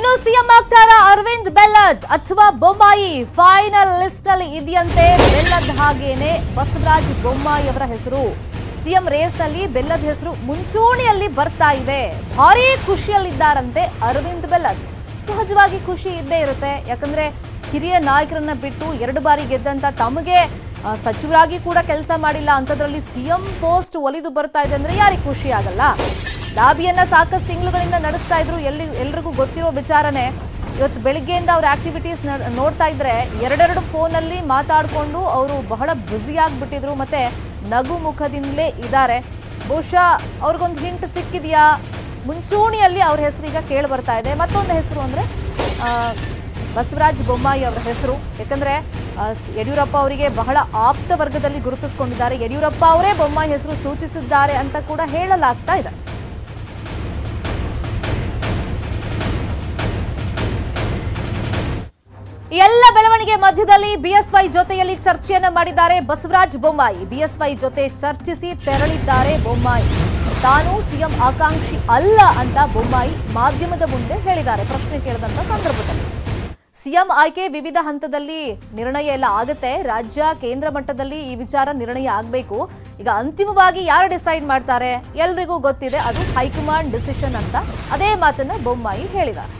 ಇನ್ನು ಸಿಎಂ ಆಗ್ತಾರ ಅರವಿಂದ್ ಬೆಲ್ಲದ್ ಅಥವಾ ಬೊಮ್ಮಾಯಿ ಫೈನಲ್ ಲಿಸ್ಟ್ ನಲ್ಲಿ ಇದೆಯಂತೆ ಬೆಲ್ಲದ್ ಹಾಗೇನೆ ಬಸವರಾಜ್ ಬೊಮ್ಮಾಯಿ ಅವರ ಹೆಸರು ಸಿಎಂ ರೇಸ್ ನಲ್ಲಿ ಬೆಲ್ಲದ್ ಹೆಸರು ಮುಂಚೂಣಿಯಲ್ಲಿ ಬರ್ತಾ ಇದೆ ಭಾರಿ ಖುಷಿಯಲ್ಲಿದ್ದಾರಂತೆ ಅರವಿಂದ್ ಬೆಲ್ಲದ್ ಸಹಜವಾಗಿ ಖುಷಿ ಇದ್ದೇ ಇರುತ್ತೆ ಯಾಕಂದ್ರೆ ಹಿರಿಯ ನಾಯಕರನ್ನ ಬಿಟ್ಟು ಎರಡು ಬಾರಿ ಗೆದ್ದಂತ ತಮಗೆ ಆ, ಸಚಿವರಾಗಿ ಕೂಡ ಕೆಲಸ ಮಾಡಿಲ್ಲ ಅಂತದ್ರಲ್ಲಿ ಸಿಎಂ ಪೋಸ್ಟ್ ಒಲಿದು ಬರ್ತಾ ಇದೆ ಅಂದ್ರೆ ಯಾರಿಗೆ ಖುಷಿ ಆಗಲ್ಲ ಲಾಬಿಯನ್ನ ಸಾಕಷ್ಟು ತಿಂಗಳುಗಳಿಂದ ನಡೆಸ್ತಾ ಇದ್ರು ಎಲ್ಲಿ ಎಲ್ರಿಗೂ ಗೊತ್ತಿರೋ ವಿಚಾರನೆ ಇವತ್ತು ಬೆಳಿಗ್ಗೆಯಿಂದ ಅವ್ರ ಆಕ್ಟಿವಿಟೀಸ್ ನೋಡ್ತಾ ಇದ್ರೆ ಎರಡೆರಡು ಫೋನಲ್ಲಿ ಮಾತಾಡಿಕೊಂಡು ಅವರು ಬಹಳ ಬ್ಯುಸಿ ಆಗಿಬಿಟ್ಟಿದ್ರು ಮತ್ತೆ ನಗು ಮುಖದಿಂದಲೇ ಇದ್ದಾರೆ ಬಹುಶಃ ಅವ್ರಿಗೊಂದು ಹಿಂಟ್ ಸಿಕ್ಕಿದೆಯಾ ಮುಂಚೂಣಿಯಲ್ಲಿ ಅವ್ರ ಹೆಸರು ಈಗ ಕೇಳಿ ಬರ್ತಾ ಇದೆ ಮತ್ತೊಂದು ಹೆಸರು ಅಂದ್ರೆ ಆ, ಬಸವರಾಜ ಬೊಮ್ಮಾಯಿ ಅವರ ಹೆಸರು ಯಾಕಂದ್ರೆ ಆ, ಸ್- ಯಡಿಯೂರಪ್ಪ ಅವರಿಗೆ ಬಹಳ ಆಪ್ತ ವರ್ಗದಲ್ಲಿ ಗುರುತಿಸಿಕೊಂಡಿದ್ದಾರೆ ಯಡಿಯೂರಪ್ಪ ಅವರೇ ಬೊಮ್ಮಾಯಿ ಹೆಸರು ಸೂಚಿಸಿದ್ದಾರೆ ಅಂತ ಕೂಡ ಹೇಳಲಾಗ್ತಾ ಇದೆ ಈ ಎಲ್ಲ ಬೆಳವಣಿಗೆ ಮಧ್ಯದಲ್ಲಿ ಬಿಎಸ್ವೈ ಜೊತೆಯಲ್ಲಿ ಚರ್ಚೆಯನ್ನ ಮಾಡಿದ್ದಾರೆ ಬಸವರಾಜ ಬೊಮ್ಮಾಯಿ ಬಿಎಸ್ವೈ ಜೊತೆ ಚರ್ಚಿಸಿ ತೆರಳಿದ್ದಾರೆ ಬೊಮ್ಮಾಯಿ ತಾನು ಸಿಎಂ ಆಕಾಂಕ್ಷಿ ಅಲ್ಲ ಅಂತ ಬೊಮ್ಮಾಯಿ ಮಾಧ್ಯಮದ ಮುಂದೆ ಹೇಳಿದ್ದಾರೆ ಪ್ರಶ್ನೆ ಕೇಳಿದಂತ ಸಂದರ್ಭದಲ್ಲಿ ಸಿಎಂ ಆಯ್ಕೆ ವಿವಿಧ ಹಂತದಲ್ಲಿ ನಿರ್ಣಯ ಎಲ್ಲ ಆಗುತ್ತೆ ರಾಜ್ಯ ಕೇಂದ್ರ ಮಟ್ಟದಲ್ಲಿ ಈ ವಿಚಾರ ನಿರ್ಣಯ ಆಗಬೇಕು ಈಗ ಅಂತಿಮವಾಗಿ ಯಾರು ಡಿಸೈಡ್ ಮಾಡ್ತಾರೆ ಎಲ್ರಿಗೂ ಗೊತ್ತಿದೆ ಅದು ಹೈಕಮಾಂಡ್ ಡಿಸಿಷನ್ ಅಂತ ಅದೇ ಮಾತನ್ನ ಬೊಮ್ಮಾಯಿ ಹೇಳಿದ್ದಾರೆ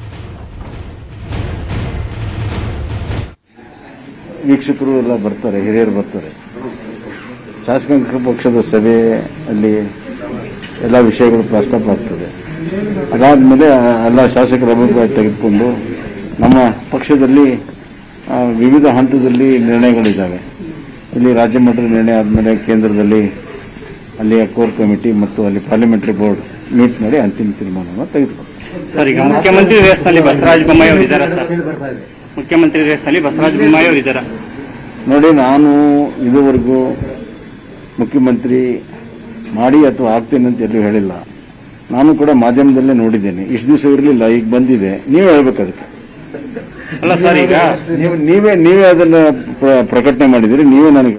ವೀಕ್ಷಕರು ಎಲ್ಲ ಬರ್ತಾರೆ ಹಿರಿಯರು ಬರ್ತಾರೆ ಶಾಸಕಾಂಗ ಪಕ್ಷದ ಸಭೆ ಅಲ್ಲಿ ಎಲ್ಲ ವಿಷಯಗಳು ಪ್ರಸ್ತಾಪ ಆಗ್ತದೆ ಅದಾದಮೇಲೆ ಎಲ್ಲ ಶಾಸಕರ ಅಭಿಪ್ರಾಯ ತೆಗೆದುಕೊಂಡು ನಮ್ಮ ಪಕ್ಷದಲ್ಲಿ ಆ, ವಿವಿಧ ಹಂತದಲ್ಲಿ ನಿರ್ಣಯಗಳಿದ್ದಾವೆ ಇಲ್ಲಿ ರಾಜ್ಯ ಮಟ್ಟದ ನಿರ್ಣಯ ಆದಮೇಲೆ ಕೇಂದ್ರದಲ್ಲಿ ಅಲ್ಲಿಯ ಕೋರ್ ಕಮಿಟಿ ಮತ್ತು ಅಲ್ಲಿ ಪಾರ್ಲಿಮೆಂಟರಿ ಬೋರ್ಡ್ ಮೀಟ್ ಮಾಡಿ ಅಂತಿಮ ತೀರ್ಮಾನವನ್ನು ತೆಗೆದುಕೊಳ್ತಾರೆ ಸರ್ ಈಗ ಮುಖ್ಯಮಂತ್ರಿ ರೇಸ್ನಲ್ಲಿ ಬಸವರಾಜ ಬೊಮ್ಮಾಯಿ ಅವರು ಇದ್ದಾರಾ ಸರ್ ಮುಖ್ಯಮಂತ್ರಿ ರೇಸ್ನಲ್ಲಿ ಬಸವರಾಜ ಬೊಮ್ಮಾಯಿ ಅವರು ಇದ್ದಾರಾ ನೋಡಿ ನಾನು ಇದುವರೆಗೂ ಮುಖ್ಯಮಂತ್ರಿ ಮಾಡಿ ಅಥವಾ ಆಗ್ತೇನೆ ಅಂತ ಎಲ್ಲೂ ಹೇಳಿಲ್ಲ ನಾನು ಕೂಡ ಮಾಧ್ಯಮದಲ್ಲೇ ನೋಡಿದ್ದೇನೆ ಇಷ್ಟು ದಿವಸ ಇರಲಿಲ್ಲ ಈಗ ಬಂದಿದೆ ನೀವೇ ಹೇಳ್ಬೇಕು ಅದಕ್ಕೆ ಅಲ್ಲ ಸರ್ ಈಗ ನೀವು ನೀವೇ ನೀವೇ ಅದನ್ನ ಪ್ರ- ಪ್ರಕಟಣೆ ಮಾಡಿದಿರಿ ನೀವೇ ನನಗೆ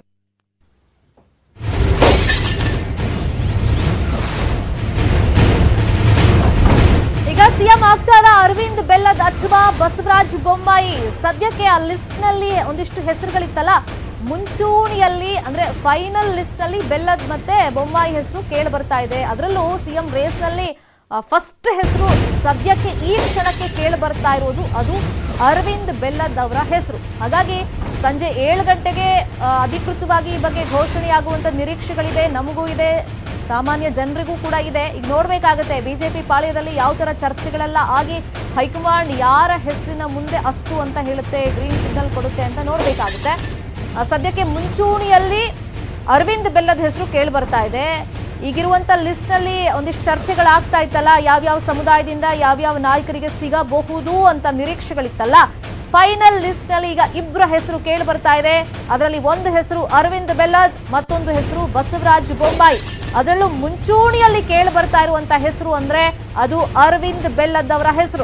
ಈಗ ಸಿಎಂ ಆಗ್ತಾರ ಅರವಿಂದ್ ಬೆಲ್ಲದ್ ಅಥವಾ ಬಸವರಾಜ್ ಬೊಮ್ಮಾಯಿ ಸದ್ಯಕ್ಕೆ ಆ ಲಿಸ್ಟ್ ನಲ್ಲಿ ಒಂದಿಷ್ಟು ಹೆಸರುಗಳಿತ್ತಲ್ಲ ಮುಂಚೂಣಿಯಲ್ಲಿ ಅಂದ್ರೆ ಫೈನಲ್ ಲಿಸ್ಟ್ ನಲ್ಲಿ ಬೆಲ್ಲದ್ ಮತ್ತೆ ಬೊಮ್ಮಾಯಿ ಹೆಸರು ಕೇಳಿ ಬರ್ತಾ ಇದೆ ಅದರಲ್ಲೂ ಸಿಎಂ ರೇಸ್ ನಲ್ಲಿ ಫಸ್ಟ್ ಹೆಸರು ಸದ್ಯಕ್ಕೆ ಈ ಕ್ಷಣಕ್ಕೆ ಕೇಳಿ ಬರ್ತಾ ಇರೋದು ಅದು ಅರವಿಂದ್ ಬೆಲ್ಲದ್ ಅವರ ಹೆಸರು ಹಾಗಾಗಿ ಸಂಜೆ ಏಳು ಗಂಟೆಗೆ ಆ, ಅಧಿಕೃತವಾಗಿ ಈ ಬಗ್ಗೆ ಘೋಷಣೆಯಾಗುವಂತ ನಿರೀಕ್ಷೆಗಳಿದೆ ನಮಗೂ ಇದೆ ಸಾಮಾನ್ಯ ಜನರಿಗೂ ಕೂಡ ಇದೆ ಈಗ ನೋಡ್ಬೇಕಾಗತ್ತೆ ಬಿಜೆಪಿ ಪಾಳ್ಯದಲ್ಲಿ ಯಾವ ತರ ಚರ್ಚೆಗಳೆಲ್ಲ ಆಗಿ ಹೈಕಮಾಂಡ್ ಯಾರ ಹೆಸರಿನ ಮುಂದೆ ಅಸ್ತು ಅಂತ ಹೇಳುತ್ತೆ ಗ್ರೀನ್ ಸಿಗ್ನಲ್ ಕೊಡುತ್ತೆ ಅಂತ ನೋಡ್ಬೇಕಾಗುತ್ತೆ ಆ, ಸದ್ಯಕ್ಕೆ ಮುಂಚೂಣಿಯಲ್ಲಿ ಅರವಿಂದ್ ಬೆಲ್ಲದ ಹೆಸರು ಕೇಳಿ ಬರ್ತಾ ಇದೆ ಈಗಿರುವಂತ ಲಿಸ್ಟ್ ನಲ್ಲಿ ಒಂದಿಷ್ಟು ಚರ್ಚೆಗಳಾಗ್ತಾ ಇತ್ತಲ್ಲ ಯಾವ್ಯಾವ ಸಮುದಾಯದಿಂದ ಯಾವ್ಯಾವ ನಾಯಕರಿಗೆ ಸಿಗಬಹುದು ಅಂತ ನಿರೀಕ್ಷೆಗಳಿತ್ತಲ್ಲ ಫೈನಲ್ ಲಿಸ್ಟ್ ನಲ್ಲಿ ಈಗ ಇಬ್ಬರ ಹೆಸರು ಕೇಳಿ ಬರ್ತಾ ಇದೆ ಅದರಲ್ಲಿ ಒಂದು ಹೆಸರು ಅರವಿಂದ್ ಬೆಲ್ಲದ್ ಮತ್ತೊಂದು ಹೆಸರು ಬಸವರಾಜ್ ಬೊಮ್ಮಾಯಿ ಅದರಲ್ಲೂ ಮುಂಚೂಣಿಯಲ್ಲಿ ಕೇಳಿ ಬರ್ತಾ ಇರುವಂತ ಹೆಸರು ಅಂದ್ರೆ ಅದು ಅರವಿಂದ್ ಬೆಲ್ಲದ್ ಅವರ ಹೆಸರು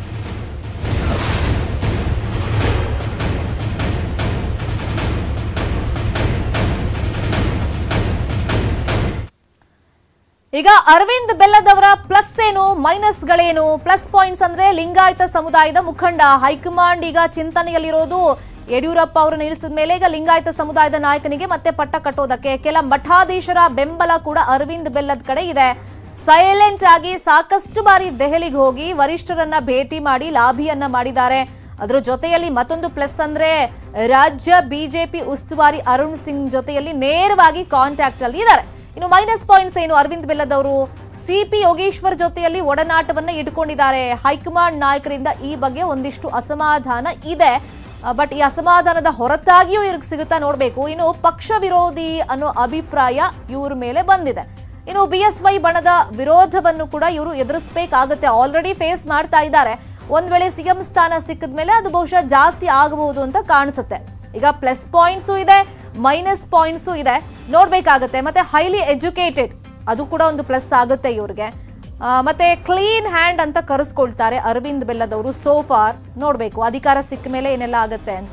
ಈಗ ಅರವಿಂದ್ ಬೆಲ್ಲದ್ ಅವರ ಪ್ಲಸ್ ಏನು ಮೈನಸ್ಗಳೇನು ಪ್ಲಸ್ ಪಾಯಿಂಟ್ಸ್ ಅಂದ್ರೆ ಲಿಂಗಾಯತ ಸಮುದಾಯದ ಮುಖಂಡ ಹೈಕಮಾಂಡ್ ಈಗ ಚಿಂತನೆಯಲ್ಲಿರೋದು ಯಡಿಯೂರಪ್ಪ ಅವರನ್ನು ಇಳಿಸಿದ ಮೇಲೆ ಈಗ ಲಿಂಗಾಯತ ಸಮುದಾಯದ ನಾಯಕನಿಗೆ ಮತ್ತೆ ಪಟ್ಟ ಕಟ್ಟೋದಕ್ಕೆ ಕೆಲ ಮಠಾಧೀಶರ ಬೆಂಬಲ ಕೂಡ ಅರವಿಂದ್ ಬೆಲ್ಲದ್ ಕಡೆ ಇದೆ ಸೈಲೆಂಟ್ ಆಗಿ ಸಾಕಷ್ಟು ಬಾರಿ ದೆಹಲಿಗೆ ಹೋಗಿ ವರಿಷ್ಠರನ್ನ ಭೇಟಿ ಮಾಡಿ ಲಾಭಿಯನ್ನ ಮಾಡಿದ್ದಾರೆ ಅದ್ರ ಜೊತೆಯಲ್ಲಿ ಮತ್ತೊಂದು ಪ್ಲಸ್ ಅಂದ್ರೆ ರಾಜ್ಯ ಬಿಜೆಪಿ ಉಸ್ತುವಾರಿ ಅರುಣ್ ಸಿಂಗ್ ಜೊತೆಯಲ್ಲಿ ನೇರವಾಗಿ ಕಾಂಟ್ಯಾಕ್ಟ್ ಅಲ್ಲಿ ಇದ್ದಾರೆ ಇನ್ನು ಮೈನಸ್ ಪಾಯಿಂಟ್ಸ್ ಏನು ಅರವಿಂದ್ ಬೆಲ್ಲದ್ ಅವರು ಸಿಪಿ ಯೋಗೇಶ್ವರ್ ಜೊತೆಯಲ್ಲಿ ಒಡನಾಟವನ್ನ ಇಟ್ಕೊಂಡಿದ್ದಾರೆ ಹೈಕಮಾಂಡ್ ನಾಯಕರಿಂದ ಈ ಬಗ್ಗೆ ಒಂದಿಷ್ಟು ಅಸಮಾಧಾನ ಇದೆ ಬಟ್ ಈ ಅಸಮಾಧಾನದ ಹೊರತಾಗಿಯೂ ಇವ್ರಿಗೆ ಸಿಗುತ್ತಾ ನೋಡ್ಬೇಕು ಇನ್ನು ಪಕ್ಷ ವಿರೋಧಿ ಅನ್ನೋ ಅಭಿಪ್ರಾಯ ಇವ್ರ ಮೇಲೆ ಬಂದಿದೆ ಇನ್ನು ಬಿ ಎಸ್ ವೈ ಬಣದ ವಿರೋಧವನ್ನು ಕೂಡ ಇವರು ಎದುರಿಸಬೇಕಾಗುತ್ತೆ ಆಲ್ರೆಡಿ ಫೇಸ್ ಮಾಡ್ತಾ ಇದ್ದಾರೆ ಒಂದ್ ವೇಳೆ ಸಿಎಂ ಸ್ಥಾನ ಸಿಕ್ಕಿದ ಮೇಲೆ ಅದು ಬಹುಶಃ ಜಾಸ್ತಿ ಆಗಬಹುದು ಅಂತ ಕಾಣಿಸುತ್ತೆ ಈಗ ಪ್ಲಸ್ ಪಾಯಿಂಟ್ಸು ಇದೆ ಮೈನಸ್ ಪಾಯಿಂಟ್ಸು ಇದೆ ನೋಡ್ಬೇಕಾಗತ್ತೆ ಮತ್ತೆ ಹೈಲಿ ಎಜುಕೇಟೆಡ್ ಅದು ಕೂಡ ಒಂದು ಪ್ಲಸ್ ಆಗುತ್ತೆ ಇವ್ರಿಗೆ ಆ, ಮತ್ತೆ ಕ್ಲೀನ್ ಹ್ಯಾಂಡ್ ಅಂತ ಕರೆಸ್ಕೊಳ್ತಾರೆ ಅರವಿಂದ್ ಬೆಲ್ಲದವರು ಸೋಫಾರ್ ನೋಡ್ಬೇಕು ಅಧಿಕಾರ ಸಿಕ್ಕ ಮೇಲೆ ಏನೆಲ್ಲ ಆಗತ್ತೆ ಅಂತ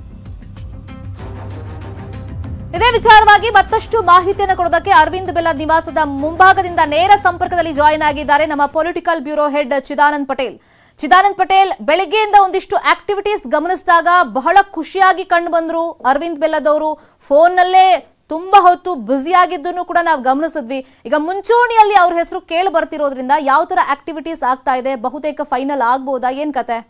ಇದೇ ವಿಚಾರವಾಗಿ ಮತ್ತಷ್ಟು ಮಾಹಿತಿಯನ್ನು ಕೊಡೋದಕ್ಕೆ ಅರವಿಂದ್ ಬೆಲ್ಲದ್ ನಿವಾಸದ ಮುಂಭಾಗದಿಂದ ನೇರ ಸಂಪರ್ಕದಲ್ಲಿ ಜಾಯಿನ್ ಆಗಿದ್ದಾರೆ ನಮ್ಮ political bureau head Chidanand Patel Chidanand Patel ಬೆಳಗ್ಗೆಯಿಂದ ಒಂದಿಷ್ಟು ಆಕ್ಟಿವಿಟೀಸ್ ಗಮನಿಸಿದಾಗ ಬಹಳ ಖುಷಿಯಾಗಿ ಕಂಡು ಬಂದ್ರು ಅರವಿಂದ್ ಬೆಲ್ಲದವರು ಫೋನ್ನಲ್ಲೇ ತುಂಬಾ ಹೊತ್ತು ಬ್ಯುಸಿ ಆಗಿದ್ದನ್ನು ಕೂಡ ನಾವು ಗಮನಿಸಿದ್ವಿ ಈಗ ಮುಂಚೂಣಿಯಲ್ಲಿ ಅವ್ರ ಹೆಸರು ಕೇಳಿ ಬರ್ತಿರೋದ್ರಿಂದ ಯಾವ ತರ ಆಕ್ಟಿವಿಟೀಸ್ ಆಗ್ತಾ ಇದೆ ಬಹುತೇಕ ಫೈನಲ್ ಆಗ್ಬೋದಾ ಏನ್ ಕತೆ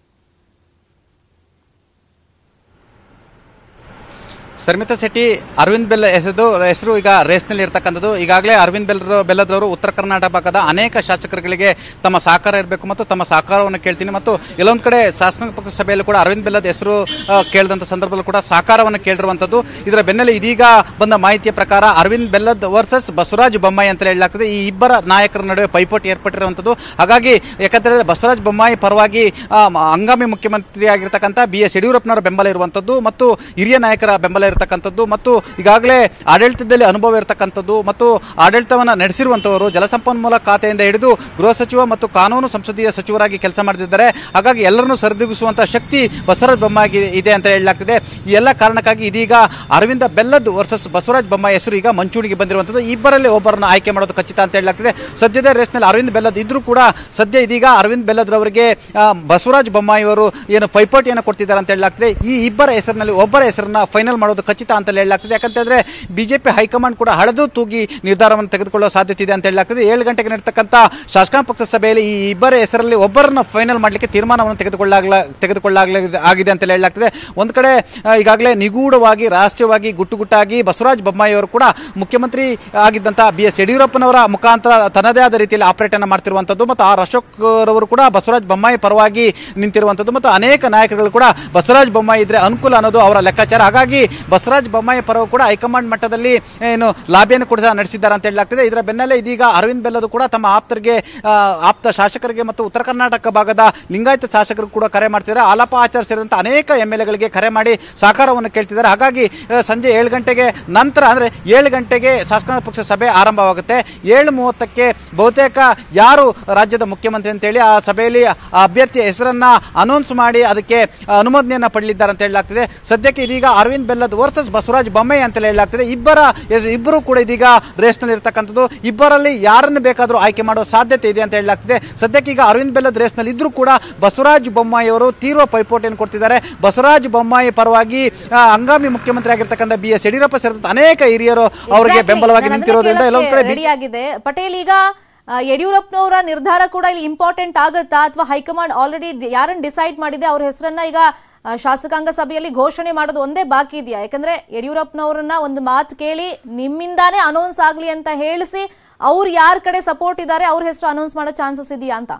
ಶರ್ಮಿತಾ ಶೆಟ್ಟಿ ಅರವಿಂದ್ ಬೆಲ್ಲ ಹೆಸರು ಹೆಸರು ಈಗ ರೇಸ್ನಲ್ಲಿ ಇರ್ತಕ್ಕಂಥದ್ದು ಈಗಾಗಲೇ ಅರವಿಂದ್ ಬೆಲ್ಲ ಬೆಲ್ಲದ್ರವರು ಉತ್ತರ ಕರ್ನಾಟಕ ಭಾಗದ ಅನೇಕ ಶಾಸಕರುಗಳಿಗೆ ತಮ್ಮ ಸಹಕಾರ ಇರಬೇಕು ಮತ್ತು ತಮ್ಮ ಸಹಕಾರವನ್ನು ಕೇಳ್ತೀನಿ ಮತ್ತು ಎಲ್ಲೊಂದು ಕಡೆ ಶಾಸಕಾಂಗ ಪಕ್ಷ ಸಭೆಯಲ್ಲೂ ಕೂಡ ಅರವಿಂದ್ ಬೆಲ್ಲದ ಹೆಸರು ಆ, ಕೇಳಿದಂಥ ಸಂದರ್ಭದಲ್ಲೂ ಕೂಡ ಸಹಕಾರವನ್ನು ಕೇಳಿರುವಂಥದ್ದು ಇದರ ಬೆನ್ನಲ್ಲೇ ಇದೀಗ ಬಂದ ಮಾಹಿತಿಯ ಪ್ರಕಾರ ಅರವಿಂದ್ ಬೆಲ್ಲದ್ ವರ್ಸಸ್ ಬಸವರಾಜ ಬೊಮ್ಮಾಯಿ ಅಂತ ಹೇಳಲಾಗ್ತದೆ ಈ ಇಬ್ಬರ ನಾಯಕರ ನಡುವೆ ಪೈಪೋಟಿ ಏರ್ಪಟ್ಟಿರುವಂಥದ್ದು ಹಾಗಾಗಿ ಯಾಕಂತೇಳಿದ್ರೆ ಬಸವರಾಜ ಬೊಮ್ಮಾಯಿ ಪರವಾಗಿ ಆ, ಮ- ಹಂಗಾಮಿ ಮುಖ್ಯಮಂತ್ರಿ ಆಗಿರ್ತಕ್ಕಂಥ ಬಿ ಎಸ್ ಯಡಿಯೂರಪ್ಪನವರ ಬೆಂಬಲ ಇರುವಂಥದ್ದು ಮತ್ತು ಹಿರಿಯ ನಾಯಕರ ಬೆಂಬಲ ಇರತಕ್ಕಂಥದ್ದು ಮತ್ತು ಈಗಾಗಲೇ ಆಡಳಿತದಲ್ಲಿ ಅನುಭವ ಇರತಕ್ಕಂಥದ್ದು ಮತ್ತು ಆಡಳಿತವನ್ನು ನಡೆಸಿರುವಂಥವರು ಜಲಸಂಪನ್ಮೂಲ ಖಾತೆಯಿಂದ ಹಿಡಿದು ಗೃಹ ಸಚಿವ ಮತ್ತು ಕಾನೂನು ಸಂಸದೀಯ ಸಚಿವರಾಗಿ ಕೆಲಸ ಮಾಡ್ತಿದ್ದಾರೆ ಹಾಗಾಗಿ ಎಲ್ಲರನ್ನೂ ಸರಿದೂಗಿಸುವಂಥ ಶಕ್ತಿ ಬಸವರಾಜ ಬೊಮ್ಮಾಯಿ ಇದೆ ಅಂತ ಹೇಳಲಾಗ್ತಿದೆ ಈ ಎಲ್ಲ ಕಾರಣಕ್ಕಾಗಿ ಇದೀಗ ಅರವಿಂದ ಬೆಲ್ಲದ್ ವರ್ಸಸ್ ಬಸವರಾಜ ಬೊಮ್ಮಾಯಿ ಹೆಸರು ಈಗ ಮಂಚೂಣಿಗೆ ಬಂದಿರುವಂಥದ್ದು ಇಬ್ಬರಲ್ಲಿ ಒಬ್ಬರನ್ನು ಆಯ್ಕೆ ಮಾಡೋದು ಖಚಿತ ಅಂತ ಹೇಳಲಾಗ್ತಿದೆ ಸದ್ಯದ ರೇಸ್ನಲ್ಲಿ ಅರವಿಂದ್ ಬೆಲ್ಲದ್ ಇದ್ರೂ ಕೂಡ ಸದ್ಯ ಇದೀಗ ಅರವಿಂದ್ ಬೆಲ್ಲದ್ರವರಿಗೆ ಆ, ಬಸವರಾಜ ಬೊಮ್ಮಾಯಿ ಅವರು ಏನು ಪೈಪೋಟಿಯನ್ನು ಕೊಡ್ತಿದ್ದಾರೆ ಅಂತ ಹೇಳಲಾಗ್ತಿದೆ ಈ ಇಬ್ಬರ ಹೆಸರಿನಲ್ಲಿ ಒಬ್ಬರ ಹೆಸರನ್ನ ಫೈನಲ್ ಮಾಡೋದು ಖಚಿತ ಅಂತ ಹೇಳಲಾಗ್ತಿದೆ ಯಾಕಂತಂದ್ರೆ ಬಿಜೆಪಿ ಹೈಕಮಾಂಡ್ ಕೂಡ ಹಳೆದು ತೂಗಿ ನಿರ್ಧಾರವನ್ನು ತೆಗೆದುಕೊಳ್ಳುವ ಸಾಧ್ಯತೆ ಇದೆ ಅಂತ ಹೇಳಲಾಗ್ತಿದೆ ಏಳು ಗಂಟೆಗೆ ನಡೀತಕ್ಕಂಥ ಶಾಸಕಾಂಗ ಪಕ್ಷ ಸಭೆಯಲ್ಲಿ ಈ ಇಬ್ಬರ ಹೆಸರಲ್ಲಿ ಒಬ್ಬರನ್ನ ಫೈನಲ್ ಮಾಡಲಿಕ್ಕೆ ತೀರ್ಮಾನವನ್ನು ತೆಗೆದುಕೊಳ್ಳಾಗಲ ತೆಗೆದುಕೊಳ್ಳಾಗಲ ಆಗಿದೆ ಅಂತ ಹೇಳಲಾಗ್ತಿದೆ ಒಂದು ಕಡೆ ಆ, ಈಗಾಗಲೇ ನಿಗೂಢವಾಗಿ ರಹಸ್ಯವಾಗಿ ಗುಟ್ಟು ಗುಟ್ಟಾಗಿ ಬಸವರಾಜ ಬೊಮ್ಮಾಯಿ ಅವರು ಕೂಡ ಮುಖ್ಯಮಂತ್ರಿ ಆಗಿದ್ದಂಥ ಬಿ ಎಸ್ ಯಡಿಯೂರಪ್ಪನವರ ಮುಖಾಂತರ ತನ್ನದೇ ಆದ ರೀತಿಯಲ್ಲಿ ಆಪರೇಟ್ ಅನ್ನು ಮಾಡ್ತಿರುವಂಥದ್ದು ಮತ್ತು ಆರ್ ಅಶೋಕ್ ರವರು ಕೂಡ ಬಸವರಾಜ ಬೊಮ್ಮಾಯಿ ಪರವಾಗಿ ನಿಂತಿರುವಂಥದ್ದು ಮತ್ತು ಅನೇಕ ನಾಯಕರುಗಳು ಕೂಡ ಬಸವರಾಜ ಬೊಮ್ಮಾಯಿ ಇದ್ರೆ ಅನುಕೂಲ ಅನ್ನೋದು ಅವರ ಲೆಕ್ಕಾಚಾರ ಹಾಗಾಗಿ ಬಸವರಾಜ ಬೊಮ್ಮಾಯಿ ಪರವು ಕೂಡ ಹೈಕಮಾಂಡ್ ಮಟ್ಟದಲ್ಲಿ ಏನು ಲಾಬಿಯನ್ನು ಕೂಡ ಸಹ ನಡೆಸಿದ್ದಾರೆ ಅಂತ ಹೇಳಲಾಗ್ತಿದೆ ಇದರ ಬೆನ್ನಲ್ಲೇ ಇದೀಗ ಅರವಿಂದ್ ಬೆಲ್ಲದು ಕೂಡ ತಮ್ಮ ಆಪ್ತರಿಗೆ ಆ, ಆಪ್ತ ಶಾಸಕರಿಗೆ ಮತ್ತು ಉತ್ತರ ಕರ್ನಾಟಕ ಭಾಗದ ಲಿಂಗಾಯತ ಶಾಸಕರು ಕೂಡ ಕರೆ ಮಾಡ್ತಿದ್ದಾರೆ ಆಲಾಪ ಆಚಾರ ಸೇರಿದಂತೆ ಅನೇಕ ಎಮ್ ಎಲ್ ಎಗಳಿಗೆ ಕರೆ ಮಾಡಿ ಸಹಕಾರವನ್ನು ಕೇಳ್ತಿದ್ದಾರೆ ಹಾಗಾಗಿ ಆ, ಸಂಜೆ ಏಳು ಗಂಟೆಗೆ ನಂತರ ಅಂದರೆ ಏಳು ಗಂಟೆಗೆ ಶಾಸಕಾಂಗ ಪಕ್ಷ ಸಭೆ ಆರಂಭವಾಗುತ್ತೆ ಏಳು ಮೂವತ್ತಕ್ಕೆ ಬಹುತೇಕ ಯಾರು ರಾಜ್ಯದ ಮುಖ್ಯಮಂತ್ರಿ ಅಂತೇಳಿ ಆ ಸಭೆಯಲ್ಲಿ ಆ ಅಭ್ಯರ್ಥಿಯ ಹೆಸರನ್ನ ಅನೌನ್ಸ್ ಮಾಡಿ ಅದಕ್ಕೆ ಅನುಮೋದನೆಯನ್ನ ಪಡೆಯಲಿದ್ದಾರೆ ಅಂತ ಹೇಳಲಾಗ್ತಿದೆ ಸದ್ಯಕ್ಕೆ ಇದೀಗ ಅರವಿಂದ್ ಬೆಲ್ಲದ್ ವರ್ಸಸ್ ಬಸವರಾಜ್ ಬೊಮ್ಮಾಯಿ ಅಂತ ಹೇಳಲಾಗ್ತಿದೆ ಇಬ್ಬರ ಹೆಸ್- ಇಬ್ಬರು ಕೂಡ ಇದೀಗ ರೇಸ್ನಲ್ಲಿ ಇರ್ತಕ್ಕಂಥದ್ದು ಇಬ್ಬರಲ್ಲಿ ಯಾರನ್ನು ಬೇಕಾದರೂ ಆಯ್ಕೆ ಮಾಡುವ ಸಾಧ್ಯತೆ ಇದೆ ಅಂತ ಹೇಳಲಾಗ್ತಿದೆ ಸದ್ಯಕ್ಕೆ ಈಗ ಅರವಿಂದ್ ಬೆಲ್ಲದ್ ರೇಸ್ನಲ್ಲಿ ಇದ್ರೂ ಕೂಡ ಬಸವರಾಜ್ ಬೊಮ್ಮಾಯಿ ಅವರು ತೀವ್ರ ಪೈಪೋಟಿಯನ್ನು ಕೊಡ್ತಿದ್ದಾರೆ ಬಸವರಾಜ ಬೊಮ್ಮಾಯಿ ಪರವಾಗಿ ಆ, ಹಂಗಾಮಿ ಮುಖ್ಯಮಂತ್ರಿ ಆಗಿರ್ತಕ್ಕಂಥ ಬಿ ಎಸ್ ಯಡಿಯೂರಪ್ಪ ಸೇರಿದಂತೆ ಅನೇಕ ಹಿರಿಯರು ಅವರಿಗೆ ಬೆಂಬಲವಾಗಿ ನಿಂತಿರೋದ್ರಿಂದ ಎಲ್ಲೊಂದ್ ಕಡೆ ಬಿ- ರೆಡಿ ಆಗಿದೆ ಪಟೇಲ್ ಈಗ ಆ, ಯಡಿಯೂರಪ್ಪನವರ ನಿರ್ಧಾರ ಕೂಡ ಇಲ್ಲಿ ಇಂಪಾರ್ಟೆಂಟ್ ಆಗುತ್ತಾ ಅಥವಾ ಹೈಕಮಾಂಡ್ ಆಲ್ರೆಡಿ ಯಾರನ್ನ ಡಿಸೈಡ್ ಮಾಡಿದೆ ಅವ್ರ ಹೆಸರನ್ನ ಈಗ ಆ, ಶಾಸಕಾಂಗ ಸಭೆಯಲ್ಲಿ ಘೋಷಣೆ ಮಾಡೋದು ಒಂದೇ ಬಾಕಿ ಇದೆಯಾ ಯಾಕಂದ್ರೆ ಯಡಿಯೂರಪ್ಪನವ್ರನ್ನ ಒಂದು ಮಾತು ಕೇಳಿ ನಿಮ್ಮಿಂದಾನೇ ಅನೌನ್ಸ್ ಆಗ್ಲಿ ಅಂತ ಹೇಳಿಸಿ ಅವ್ರು ಯಾರ ಕಡೆ ಸಪೋರ್ಟ್ ಇದ್ದಾರೆ ಅವ್ರ ಹೆಸರು ಅನೌನ್ಸ್ ಮಾಡೋ ಚಾನ್ಸಸ್ ಇದೆಯಾ ಅಂತ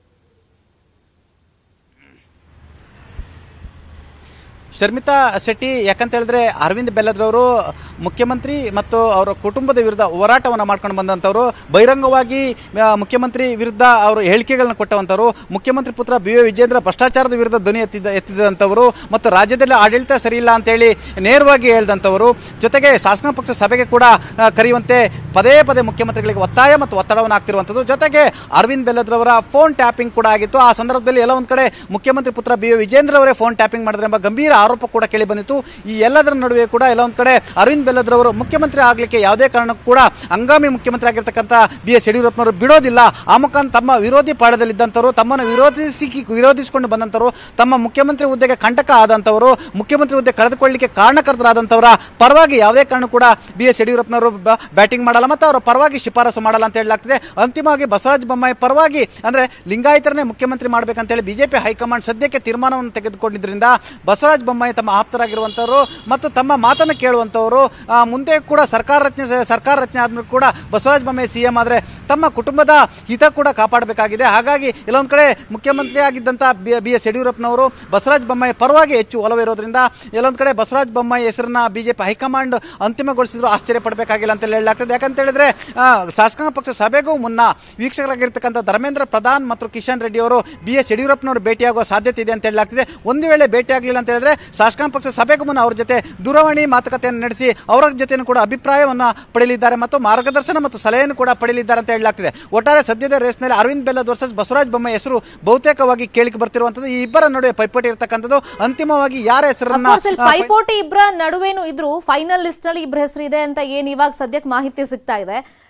ಶರ್ಮಿತಾ ಶೆಟ್ಟಿ ಯಾಕಂತ ಹೇಳಿದ್ರೆ ಅರವಿಂದ್ ಬೆಲ್ಲದ್ರವರು ಮುಖ್ಯಮಂತ್ರಿ ಮತ್ತು ಅವರ ಕುಟುಂಬದ ವಿರುದ್ಧ ಹೋರಾಟವನ್ನು ಮಾಡ್ಕೊಂಡು ಬಂದಂಥವ್ರು ಬಹಿರಂಗವಾಗಿ ಆ, ಮುಖ್ಯಮಂತ್ರಿ ವಿರುದ್ಧ ಅವರು ಹೇಳಿಕೆಗಳನ್ನ ಕೊಟ್ಟವಂಥವ್ರು ಮುಖ್ಯಮಂತ್ರಿ ಪುತ್ರ ಬಿ ವಿ ವಿಜೇಂದ್ರ ಭ್ರಷ್ಟಾಚಾರದ ವಿರುದ್ಧ ಧ್ವನಿ ಎತ್ತಿದ ಎತ್ತಿದಂಥವರು ಮತ್ತು ರಾಜ್ಯದಲ್ಲಿ ಆಡಳಿತ ಸರಿಯಿಲ್ಲ ಅಂತೇಳಿ ನೇರವಾಗಿ ಹೇಳ್ದಂಥವರು ಜೊತೆಗೆ ಶಾಸಕಾಂಗ ಪಕ್ಷ ಸಭೆಗೆ ಕೂಡ ಆ, ಕರೆಯುವಂತೆ ಪದೇ ಪದೇ ಮುಖ್ಯಮಂತ್ರಿಗಳಿಗೆ ಒತ್ತಾಯ ಮತ್ತು ಒತ್ತಡವನ್ನು ಹಾಕ್ತಿರುವಂಥದ್ದು ಜೊತೆಗೆ ಅರವಿಂದ್ ಬೆಲ್ಲದ್ರವರ ಫೋನ್ ಟ್ಯಾಪಿಂಗ್ ಕೂಡ ಆಗಿತ್ತು ಆ ಸಂದರ್ಭದಲ್ಲಿ ಎಲ್ಲ ಒಂದು ಕಡೆ ಮುಖ್ಯಮಂತ್ರಿ ಪುತ್ರ ಬಿ ವಿ ವಿಜೇಂದ್ರ ಅವರೇ ಫೋನ್ ಟ್ಯಾಪಿಂಗ್ ಮಾಡಿದ್ರೆ ಎಂಬ ಗಂಭೀರ ಆರೋಪ ಕೂಡ ಕೇಳಿ ಬಂದಿತ್ತು ಈ ಎಲ್ಲದರ ನಡುವೆ ಕೂಡ ಎಲ್ಲ ಒಂದು ಕಡೆ ಅರವಿಂದ್ ಬೆಲ್ಲದ್ರವರು ಮುಖ್ಯಮಂತ್ರಿ ಆಗಲಿಕ್ಕೆ ಯಾವುದೇ ಕಾರಣಕ್ಕೂ ಕೂಡ ಹಂಗಾಮಿ ಮುಖ್ಯಮಂತ್ರಿ ಆಗಿರ್ತಕ್ಕಂಥ ಬಿ ಎಸ್ ಯಡಿಯೂರಪ್ಪನವರು ಬಿಡೋದಿಲ್ಲ ಆ ಮುಖಾಂತರ ತಮ್ಮ ವಿರೋಧಿ ಪಾಳದಲ್ಲಿದ್ದಂಥವರು ತಮ್ಮನ್ನು ವಿರೋಧಿಸಿ ವಿರೋಧಿಸಿಕೊಂಡು ಬಂದಂಥವರು ತಮ್ಮ ಮುಖ್ಯಮಂತ್ರಿ ಹುದ್ದೆಗೆ ಕಂಟಕ ಆದಂಥವರು ಮುಖ್ಯಮಂತ್ರಿ ಹುದ್ದೆ ಕಳೆದುಕೊಳ್ಳಲಿಕ್ಕೆ ಕಾರಣಕರ್ತರಾದಂಥವರ ಪರವಾಗಿ ಯಾವುದೇ ಕಾರಣ ಕೂಡ ಬಿ ಎಸ್ ಯಡಿಯೂರಪ್ಪನವರು ಬ್ಯಾಟಿಂಗ್ ಮಾಡಲ್ಲ ಮತ್ತು ಅವರ ಪರವಾಗಿ ಶಿಫಾರಸು ಮಾಡಲ್ಲ ಅಂತ ಹೇಳಲಾಗ್ತಿದೆ ಅಂತಿಮವಾಗಿ ಬಸವರಾಜ ಬೊಮ್ಮಾಯಿ ಪರವಾಗಿ ಅಂದ್ರೆ ಲಿಂಗಾಯತರನ್ನೇ ಮುಖ್ಯಮಂತ್ರಿ ಮಾಡಬೇಕಂತೇಳಿ ಬಿಜೆಪಿ ಹೈಕಮಾಂಡ್ ಸದ್ಯಕ್ಕೆ ತೀರ್ಮಾನವನ್ನು ತೆಗೆದುಕೊಂಡಿದ್ರಿಂದ ಬಸವರಾಜ ಬೊಮ್ಮಾಯಿ ತಮ್ಮ ಆಪ್ತರಾಗಿರುವಂಥವರು ಮತ್ತು ತಮ್ಮ ಮಾತನ್ನು ಕೇಳುವಂಥವರು ಆ, ಮುಂದೆ ಕೂಡ ಸರ್ಕಾರ ರಚನೆ ಸರ್ಕಾರ ರಚನೆ ಆದ್ಮೇಲೆ ಕೂಡ ಬಸವರಾಜ ಬೊಮ್ಮಾಯಿ ಸಿ ಎಂ ಆದರೆ ತಮ್ಮ ಕುಟುಂಬದ ಹಿತ ಕೂಡ ಕಾಪಾಡಬೇಕಾಗಿದೆ ಹಾಗಾಗಿ ಎಲ್ಲೊಂದು ಕಡೆ ಮುಖ್ಯಮಂತ್ರಿ ಆಗಿದ್ದಂಥ ಬಿ ಎಸ್ ಯಡಿಯೂರಪ್ಪನವರು ಬಸವರಾಜ ಬೊಮ್ಮಾಯಿ ಪರವಾಗಿ ಹೆಚ್ಚು ಒಲವಿರೋದ್ರಿಂದ ಎಲ್ಲೊಂದು ಕಡೆ ಬಸವರಾಜ ಬೊಮ್ಮಾಯಿ ಹೆಸರನ್ನ ಬಿಜೆಪಿ ಹೈಕಮಾಂಡ್ ಅಂತಿಮಗೊಳಿಸಿದ್ರು ಆಶ್ಚರ್ಯ ಪಡಬೇಕಾಗಿಲ್ಲ ಅಂತ ಹೇಳಲಾಗ್ತದೆ ಯಾಕಂತ ಹೇಳಿದ್ರೆ ಆ, ಶಾಸಕಾಂಗ ಪಕ್ಷ ಸಭೆಗೂ ಮುನ್ನ ವೀಕ್ಷಕರಾಗಿರ್ತಕ್ಕಂಥ ಧರ್ಮೇಂದ್ರ ಪ್ರಧಾನ್ ಮತ್ತು ಕಿಶನ್ ರೆಡ್ಡಿ ಅವರು ಬಿ ಎಸ್ ಯಡಿಯೂರಪ್ಪನವರು ಭೇಟಿಯಾಗುವ ಸಾಧ್ಯತೆ ಇದೆ ಅಂತ ಹೇಳಲಾಗ್ತಿದೆ ಒಂದು ವೇಳೆ ಭೇಟಿ ಆಗಲಿಲ್ಲ ಅಂತ ಹೇಳಿದ್ರೆ ಶಾಸಕಾಂಗ ಪಕ್ಷ ಸಭೆಗೂ ಮುನ್ನ ಅವ್ರ ಜೊತೆ ದೂರವಾಣಿ ಮಾತುಕತೆಯನ್ನು ನಡೆಸಿ ಅವರ ಜೊತೆನೂ ಕೂಡ ಅಭಿಪ್ರಾಯವನ್ನು ಪಡೆಯಲಿದ್ದಾರೆ ಮತ್ತು ಮಾರ್ಗದರ್ಶನ ಮತ್ತು ಸಲಹೆಯನ್ನು ಕೂಡ ಪಡೆಯಲಿದ್ದಾರೆ ಅಂತ ಹೇಳಲಾಗ್ತಿದೆ ಒಟ್ಟಾರೆ ಸದ್ಯದ ರೇಸ್ನಲ್ಲಿ ಅರವಿಂದ್ ಬೆಲ್ಲದ್ ವರ್ಸಸ್ ಬಸವರಾಜ ಬೊಮ್ಮಾಯಿ ಹೆಸರು ಬಹುತೇಕವಾಗಿ ಕೇಳಿಕೆ ಬರ್ತಿರುವಂತದ್ದು ಈ ಇಬ್ಬರ ನಡುವೆ ಪೈಪೋಟಿ ಇರತಕ್ಕಂಥದ್ದು ಅಂತಿಮವಾಗಿ ಯಾರ ಹೆಸರನ್ನ Of course, ಇಲ್ಲಿ ಆ, ಪೈಪೋಟಿ ಇಬ್ಬರ ನಡುವೆನೂ ಇದ್ರು ಫೈನಲ್ ಲಿಸ್ಟ್ ನಲ್ಲಿ ಇಬ್ಬರ ಹೆಸರು ಇದೆ ಅಂತ ಏನ್ ಇವಾಗ ಸದ್ಯಕ್ಕೆ ಮಾಹಿತಿ ಸಿಗ್ತಾ ಇದೆ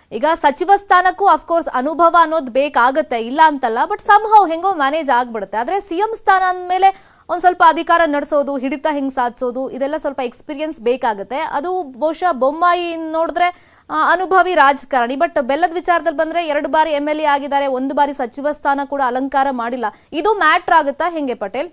ಈಗ ಸಚಿವ ಸ್ಥಾನಕ್ಕೂ ಅಫ್ಕೋರ್ಸ್ ಅನುಭವ ಅನ್ನೋದು ಬೇಕಾಗತ್ತೆ ಇಲ್ಲ ಅಂತಲ್ಲ ಬಟ್ ಸಂಹವ್ ಹೆಂಗೋ ಮ್ಯಾನೇಜ್ ಆಗ್ಬಿಡುತ್ತೆ ಆದ್ರೆ ಸಿಎಂ ಸ್ಥಾನ ಅಂದಮೇಲೆ ಒಂದ್ ಸ್ವಲ್ಪ ಅಧಿಕಾರ ನಡೆಸೋದು ಹಿಡಿತ ಹೆಂಗ್ ಸಾಧಿಸೋದು ಇದೆಲ್ಲ ಸ್ವಲ್ಪ ಎಕ್ಸ್ಪೀರಿಯನ್ಸ್ ಬೇಕಾಗುತ್ತೆ ಅದು ಬಹುಶಃ ಬೊಮ್ಮಾಯಿ ನೋಡಿದ್ರೆ ಆ, ಅನುಭವಿ ರಾಜಕಾರಣಿ ಬಟ್ ಬೆಲ್ಲದ ವಿಚಾರದಲ್ಲಿ ಬಂದ್ರೆ ಎರಡು ಬಾರಿ ಎಂ ಎಲ್ ಎ ಆಗಿದ್ದಾರೆ ಒಂದು ಬಾರಿ ಸಚಿವ ಸ್ಥಾನ ಕೂಡ ಅಲಂಕಾರ ಮಾಡಿಲ್ಲ ಇದು ಮ್ಯಾಟ್ರ್ ಆಗುತ್ತಾ ಹೆಂಗೆ ಪಟೇಲ್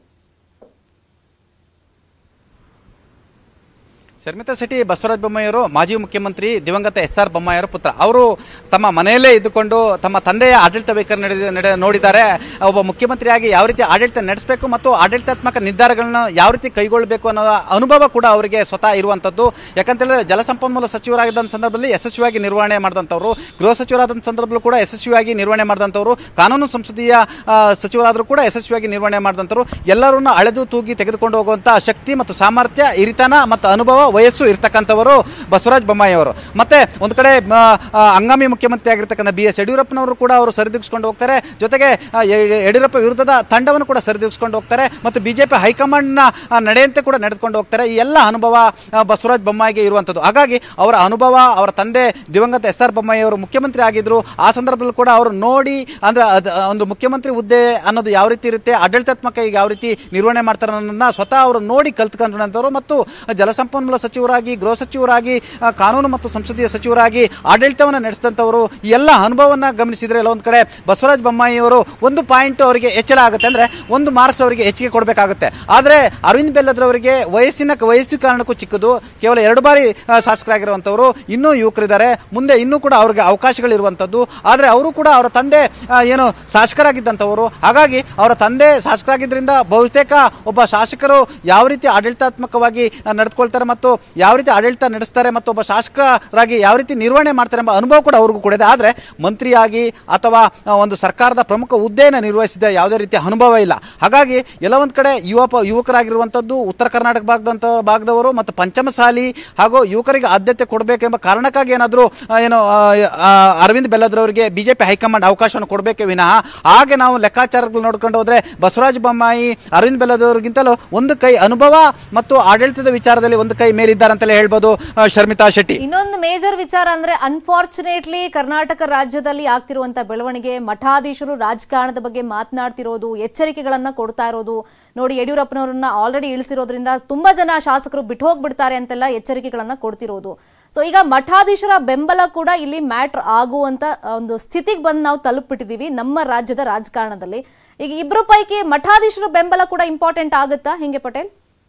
ಶರ್ಮಿತಾ ಶೆಟ್ಟಿ ಬಸವರಾಜ ಬೊಮ್ಮಾಯಿಯವರು ಮಾಜಿ ಮುಖ್ಯಮಂತ್ರಿ ದಿವಂಗತ ಎಸ್ ಆರ್ ಬೊಮ್ಮಾಯಿಯವರ ಪುತ್ರ ಅವರು ತಮ್ಮ ಮನೆಯಲ್ಲೇ ಇದ್ದುಕೊಂಡು ತಮ್ಮ ತಂದೆಯ ಆಡಳಿತ ವೈಖರಿ ನಡೆದ ನಡೆ- ನೋಡಿದ್ದಾರೆ ಒಬ್ಬ ಮುಖ್ಯಮಂತ್ರಿಯಾಗಿ ಯಾವ ರೀತಿ ಆಡಳಿತ ನಡೆಸಬೇಕು ಮತ್ತು ಆಡಳಿತಾತ್ಮಕ ನಿರ್ಧಾರಗಳನ್ನು ಯಾವ ರೀತಿ ಕೈಗೊಳ್ಳಬೇಕು ಅನ್ನೋ ಅನುಭವ ಕೂಡ ಅವರಿಗೆ ಸ್ವತಃ ಇರುವಂಥದ್ದು ಯಾಕಂತೇಳಿದ್ರೆ ಜಲಸಂಪನ್ಮೂಲ ಸಚಿವರಾಗಿದ್ದ ಸಂದರ್ಭದಲ್ಲಿ ಯಶಸ್ವಿಯಾಗಿ ನಿರ್ವಹಣೆ ಮಾಡಿದಂಥವ್ರು ಗೃಹ ಸಚಿವರಾದ ಸಂದರ್ಭದಲ್ಲೂ ಕೂಡ ಯಶಸ್ವಿಯಾಗಿ ನಿರ್ವಹಣೆ ಮಾಡಿದಂಥವ್ರು ಕಾನೂನು ಸಂಸದೀಯ ಆ, ಸಚಿವರಾದರೂ ಕೂಡ ಯಶಸ್ವಿಯಾಗಿ ನಿರ್ವಹಣೆ ಮಾಡಿದಂಥವ್ರು ಎಲ್ಲರನ್ನ ಅಳೆದು ತೂಗಿ ತೆಗೆದುಕೊಂಡು ಹೋಗುವಂತ ಶಕ್ತಿ ಮತ್ತು ಸಾಮರ್ಥ್ಯ ಹಿರಿತನ ಮತ್ತು ಅನುಭವ ವಯಸ್ಸು ಇರ್ತಕ್ಕಂಥವರು ಬಸವರಾಜ ಬೊಮ್ಮಾಯಿ ಅವರು ಮತ್ತೆ ಒಂದು ಕಡೆ ಮ, ಆ, ಹಂಗಾಮಿ ಮುಖ್ಯಮಂತ್ರಿ ಆಗಿರ್ತಕ್ಕಂಥ ಬಿ ಎಸ್ ಯಡಿಯೂರಪ್ಪನವರು ಕೂಡ ಅವರು ಸರಿದೂಗಿಸ್ಕೊಂಡು ಹೋಗ್ತಾರೆ ಜೊತೆಗೆ ಆ, ಯ- ಯಡಿಯೂರಪ್ಪ ವಿರುದ್ಧದ ತಂಡವನ್ನು ಕೂಡ ಸರಿದೂಗಿಸ್ಕೊಂಡು ಹೋಗ್ತಾರೆ ಮತ್ತು ಬಿಜೆಪಿ ಹೈಕಮಾಂಡ್ನ ಆ, ನಡೆಯಂತೆ ಕೂಡ ನಡೆದುಕೊಂಡು ಹೋಗ್ತಾರೆ ಈ ಎಲ್ಲ ಅನುಭವ ಆ, ಬಸವರಾಜ ಬೊಮ್ಮಾಯಿಗೆ ಇರುವಂಥದ್ದು ಹಾಗಾಗಿ ಅವರ ಅನುಭವ ಅವರ ತಂದೆ ದಿವಂಗತ ಎಸ್ ಆರ್ ಬೊಮ್ಮಾಯಿ ಅವರು ಮುಖ್ಯಮಂತ್ರಿ ಆಗಿದ್ರು ಆ ಸಂದರ್ಭದಲ್ಲಿ ಕೂಡ ಅವರು ನೋಡಿ ಅಂದ್ರೆ ಅದ್- ಒಂದು ಮುಖ್ಯಮಂತ್ರಿ ಹುದ್ದೆ ಅನ್ನೋದು ಯಾವ ರೀತಿ ಇರುತ್ತೆ ಆಡಳಿತಾತ್ಮಕ ಈಗ ಯಾವ ರೀತಿ ನಿರ್ವಹಣೆ ಮಾಡ್ತಾರೆ ಅನ್ನೋದನ್ನ ಸ್ವತಃ ಅವರು ನೋಡಿ ಕಲ್ತ್ಕೊಂಡಂಥವ್ರು ಮತ್ತು ಜಲಸಂಪನ್ಮೂಲ ಸಚಿವರಾಗಿ ಗೃಹ ಸಚಿವರಾಗಿ ಆ, ಕಾನೂನು ಮತ್ತು ಸಂಸದೀಯ ಸಚಿವರಾಗಿ ಆಡಳಿತವನ್ನು ನಡೆಸಿದಂಥವರು ಈ ಎಲ್ಲ ಅನುಭವವನ್ನು ಗಮನಿಸಿದ್ರೆ ಎಲ್ಲ ಒಂದು ಕಡೆ ಬಸವರಾಜ ಬೊಮ್ಮಾಯಿ ಅವರು ಒಂದು ಪಾಯಿಂಟ್ ಅವರಿಗೆ ಹೆಚ್ಚಳ ಆಗುತ್ತೆ ಅಂದ್ರೆ ಒಂದು ಮಾರ್ಕ್ಸ್ ಅವರಿಗೆ ಹೆಚ್ಚಿಗೆ ಕೊಡಬೇಕಾಗುತ್ತೆ ಆದರೆ ಅರವಿಂದ್ ಬೆಲ್ಲದ್ರವರಿಗೆ ವಯಸ್ಸಿನ ವಯಸ್ಸು ಕಾರಣಕ್ಕೂ ಚಿಕ್ಕದು ಕೇವಲ ಎರಡು ಬಾರಿ ಆ, ಶಾಸಕರಾಗಿರುವಂಥವ್ರು ಇನ್ನೂ ಯುವಕರಿದ್ದಾರೆ ಮುಂದೆ ಇನ್ನೂ ಕೂಡ ಅವ್ರಿಗೆ ಅವಕಾಶಗಳಿರುವಂಥದ್ದು ಆದರೆ ಅವರು ಕೂಡ ಅವರ ತಂದೆ ಆ, ಏನು ಶಾಸಕರಾಗಿದ್ದಂಥವರು ಹಾಗಾಗಿ ಅವರ ತಂದೆ ಶಾಸಕರಾಗಿದ್ದರಿಂದ ಬಹುತೇಕ ಒಬ್ಬ ಶಾಸಕರು ಯಾವ ರೀತಿ ಆಡಳಿತಾತ್ಮಕವಾಗಿ ಆ, ನಡೆದುಕೊಳ್ತಾರೆ ಮತ್ತು ಯಾವ ರೀತಿ ಆಡಳಿತ ನಡೆಸ್ತಾರೆ ಮತ್ತು ಒಬ್ಬ ಶಾಸಕರಾಗಿ ಯಾವ ರೀತಿ ನಿರ್ವಹಣೆ ಮಾಡ್ತಾರೆ ಎಂಬ ಅನುಭವ ಕೂಡ ಅವ್ರಿಗೂ ಕೂಡ ಇದೆ ಆದರೆ ಮಂತ್ರಿಯಾಗಿ ಅಥವಾ ಆ, ಒಂದು ಸರ್ಕಾರದ ಪ್ರಮುಖ ಹುದ್ದೆಯನ್ನು ನಿರ್ವಹಿಸಿದ ಯಾವುದೇ ರೀತಿಯ ಅನುಭವ ಇಲ್ಲ ಹಾಗಾಗಿ ಎಲ್ಲ ಒಂದು ಕಡೆ ಯುವ ಯುವಕರಾಗಿರುವಂಥದ್ದು ಉತ್ತರ ಕರ್ನಾಟಕ ಭಾಗದಂತ ಭಾಗದವರು ಮತ್ತು ಪಂಚಮಸಾಲಿ ಹಾಗೂ ಯುವಕರಿಗೆ ಆದ್ಯತೆ ಕೊಡಬೇಕೆಂಬ ಕಾರಣಕ್ಕಾಗಿ ಏನಾದರೂ ಏನು ಆ, ಆ, ಅರವಿಂದ್ ಬೆಲ್ಲದ್ರವರಿಗೆ ಬಿಜೆಪಿ ಹೈಕಮಾಂಡ್ ಅವಕಾಶವನ್ನು ಕೊಡಬೇಕೆ ವಿನಃ ಹಾಗೆ ನಾವು ಲೆಕ್ಕಾಚಾರಗಳು ನೋಡ್ಕೊಂಡು ಹೋದ್ರೆ ಬಸವರಾಜ ಬೊಮ್ಮಾಯಿ ಅರವಿಂದ್ ಬೆಲ್ಲದವರಿಗಿಂತಲೂ ಒಂದು ಕೈ ಅನುಭವ ಮತ್ತು ಆಡಳಿತದ ವಿಚಾರದಲ್ಲಿ ಒಂದು ಕೈ ಮೇಲಿದ್ದಾರೆ ಅಂತಲೇ ಹೇಳ್ಬೋದು ಆ, ಶರ್ಮಿತಾ ಶೆಟ್ಟಿ ಇನ್ನೊಂದು ಮೇಜರ್ ವಿಚಾರ ಅಂದ್ರೆ ಅನ್ಫಾರ್ಚುನೇಟ್ಲಿ ಕರ್ನಾಟಕ ರಾಜ್ಯದಲ್ಲಿ ಆಗ್ತಿರುವಂತ ಬೆಳವಣಿಗೆ ಮಠಾಧೀಶರು ರಾಜಕಾರಣದ ಬಗ್ಗೆ ಮಾತನಾಡ್ತಿರೋದು ಎಚ್ಚರಿಕೆಗಳನ್ನ ಕೊಡ್ತಾ ಇರೋದು ನೋಡಿ ಯಡಿಯೂರಪ್ಪನವರನ್ನ ಆಲ್ರೆಡಿ ಇಳಿಸಿರೋದ್ರಿಂದ ತುಂಬಾ ಜನ ಶಾಸಕರು ಬಿಟ್ಟು ಹೋಗ್ಬಿಡ್ತಾರೆ ಅಂತೆಲ್ಲ ಎಚ್ಚರಿಕೆಗಳನ್ನ ಕೊಡ್ತಿರೋದು ಸೊ ಈಗ ಮಠಾಧೀಶರ ಬೆಂಬಲ ಕೂಡ ಇಲ್ಲಿ ಮ್ಯಾಟ್ರ್ ಆಗುವಂತ ಒಂದು ಸ್ಥಿತಿಗೆ ಬಂದು ನಾವು ತಲುಪಿಬಿಟ್ಟಿದೀವಿ ನಮ್ಮ ರಾಜ್ಯದ ರಾಜಕಾರಣದಲ್ಲಿ ಈಗ ಇಬ್ರು ಪೈಕಿ ಮಠಾಧೀಶರ ಬೆಂಬಲ ಕೂಡ ಇಂಪಾರ್ಟೆಂಟ್ ಆಗುತ್ತಾ ಹೆಂಗೆ ಪಟೇಲ್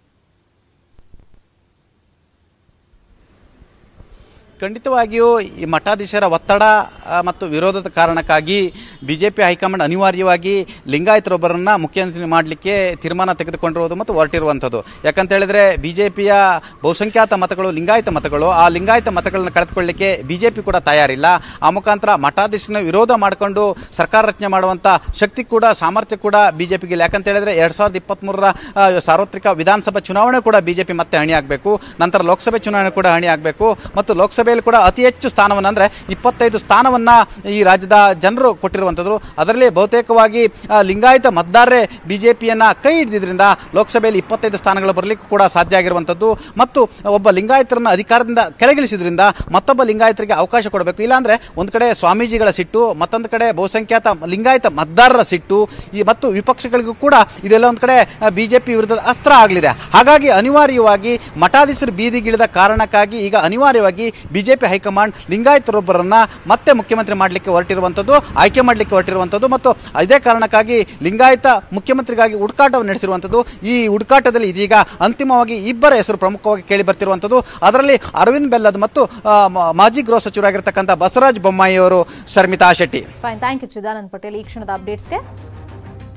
ಖಂಡಿತವಾಗಿಯೂ ಈ ಮಠಾಧೀಶರ ಒತ್ತಡ ಆ, ಮತ್ತು ವಿರೋಧದ ಕಾರಣಕ್ಕಾಗಿ ಬಿಜೆಪಿ ಹೈಕಮಾಂಡ್ ಅನಿವಾರ್ಯವಾಗಿ ಲಿಂಗಾಯತರೊಬ್ಬರನ್ನ ಮುಖ್ಯಮಂತ್ರಿ ಮಾಡಲಿಕ್ಕೆ ತೀರ್ಮಾನ ತೆಗೆದುಕೊಂಡಿರುವುದು ಮತ್ತು ಹೊರಟಿರುವಂಥದ್ದು ಯಾಕಂತ ಹೇಳಿದ್ರೆ ಬಿಜೆಪಿಯ ಬಹುಸಂಖ್ಯಾತ ಮತಗಳು ಲಿಂಗಾಯತ ಮತಗಳು ಆ ಲಿಂಗಾಯತ ಮತಗಳನ್ನು ಕಳೆದುಕೊಳ್ಳಲಿಕ್ಕೆ ಬಿಜೆಪಿ ಕೂಡ ತಯಾರಿಲ್ಲ ಆ ಮುಖಾಂತರ ಮಠಾಧೀಶನ ವಿರೋಧ ಮಾಡಿಕೊಂಡು ಸರ್ಕಾರ ರಚನೆ ಮಾಡುವಂಥ ಶಕ್ತಿ ಕೂಡ ಸಾಮರ್ಥ್ಯ ಕೂಡ ಬಿಜೆಪಿಗೆ ಇಲ್ಲ ಯಾಕಂತ ಹೇಳಿದ್ರೆ ಎರಡ್ ಸಾವಿರದ ಇಪ್ಪತ್ತ್ಮೂರರ ಆ, ಸಾರ್ವತ್ರಿಕ ವಿಧಾನಸಭಾ ಚುನಾವಣೆ ಕೂಡ ಬಿಜೆಪಿ ಮತ್ತೆ ಹಣಿ ಆಗಬೇಕು ನಂತರ ಲೋಕಸಭೆ ಚುನಾವಣೆ ಕೂಡ ಹಣಿ ಆಗಬೇಕು ಮತ್ತು ಲೋಕಸಭೆಯಲ್ಲಿ ಕೂಡ ಅತಿ ಹೆಚ್ಚು ಸ್ಥಾನವನ್ನು ಅಂದ್ರೆ ಇಪ್ಪತ್ತೈದು ಸ್ಥಾನವನ್ನ ಈ ರಾಜ್ಯದ ಜನರು ಕೊಟ್ಟಿರುವಂಥದ್ದು ಅದರಲ್ಲಿ ಬಹುತೇಕವಾಗಿ ಆ, ಲಿಂಗಾಯತ ಮತದಾರರೇ ಬಿಜೆಪಿಯನ್ನ ಕೈ ಹಿಡಿದ್ರಿಂದ ಲೋಕಸಭೆಯಲ್ಲಿ ಇಪ್ಪತ್ತೈದು ಸ್ಥಾನಗಳು ಬರಲಿಕ್ಕೂ ಕೂಡ ಸಾಧ್ಯ ಆಗಿರುವಂಥದ್ದು ಮತ್ತು ಒಬ್ಬ ಲಿಂಗಾಯತರನ್ನ ಅಧಿಕಾರದಿಂದ ಕೆಳಗಿಳಿಸಿದ್ರಿಂದ ಮತ್ತೊಬ್ಬ ಲಿಂಗಾಯತರಿಗೆ ಅವಕಾಶ ಕೊಡಬೇಕು ಇಲ್ಲಾಂದ್ರೆ ಒಂದು ಕಡೆ ಸ್ವಾಮೀಜಿಗಳ ಸಿಟ್ಟು ಮತ್ತೊಂದು ಕಡೆ ಬಹುಸಂಖ್ಯಾತ ಲಿಂಗಾಯತ ಮತದಾರರ ಸಿಟ್ಟು ಈ ಮತ್ತು ವಿಪಕ್ಷಗಳಿಗೂ ಕೂಡ ಇದೆಲ್ಲ ಒಂದು ಕಡೆ ಬಿಜೆಪಿ ವಿರುದ್ಧದ ಅಸ್ತ್ರ ಆಗಲಿದೆ ಹಾಗಾಗಿ ಅನಿವಾರ್ಯವಾಗಿ ಮಠಾಧೀಶರು ಬೀದಿಗಿಳಿದ ಕಾರಣಕ್ಕಾಗಿ ಈಗ ಅನಿವಾರ್ಯವಾಗಿ ಬಿಜೆಪಿ ಹೈಕಮಾಂಡ್ ಲಿಂಗಾಯತರೊಬ್ಬರನ್ನ ಮತ್ತೆ ಮುಖ್ಯಮಂತ್ರಿ ಮಾಡಲಿಕ್ಕೆ ಹೊರಟಿರುವಂಥದ್ದು ಆಯ್ಕೆ ಮಾಡಲಿಕ್ಕೆ ಹೊರಟಿರುವಂಥದ್ದು ಮತ್ತು ಇದೇ ಕಾರಣಕ್ಕಾಗಿ ಲಿಂಗಾಯತ ಮುಖ್ಯಮಂತ್ರಿಗಾಗಿ ಹುಡುಕಾಟವನ್ನು ನಡೆಸಿರುವಂಥದ್ದು ಈ ಹುಡುಕಾಟದಲ್ಲಿ ಇದೀಗ ಅಂತಿಮವಾಗಿ ಇಬ್ಬರ ಹೆಸರು ಪ್ರಮುಖವಾಗಿ ಕೇಳಿ ಬರ್ತಿರುವಂಥದ್ದು ಅದರಲ್ಲಿ ಅರವಿಂದ್ ಬೆಲ್ಲದ್ ಮತ್ತು ಆ, ಮ- ಮಾಜಿ ಗೃಹ ಸಚಿವರಾಗಿರ್ತಕ್ಕಂಥ ಬಸವರಾಜ ಬೊಮ್ಮಾಯಿ ಅವರು Sharmitha Shetty fine thank you Chidanand Patel ಈ ಕ್ಷಣದ ಅಪ್ಡೇಟ್ಸ್ಗೆ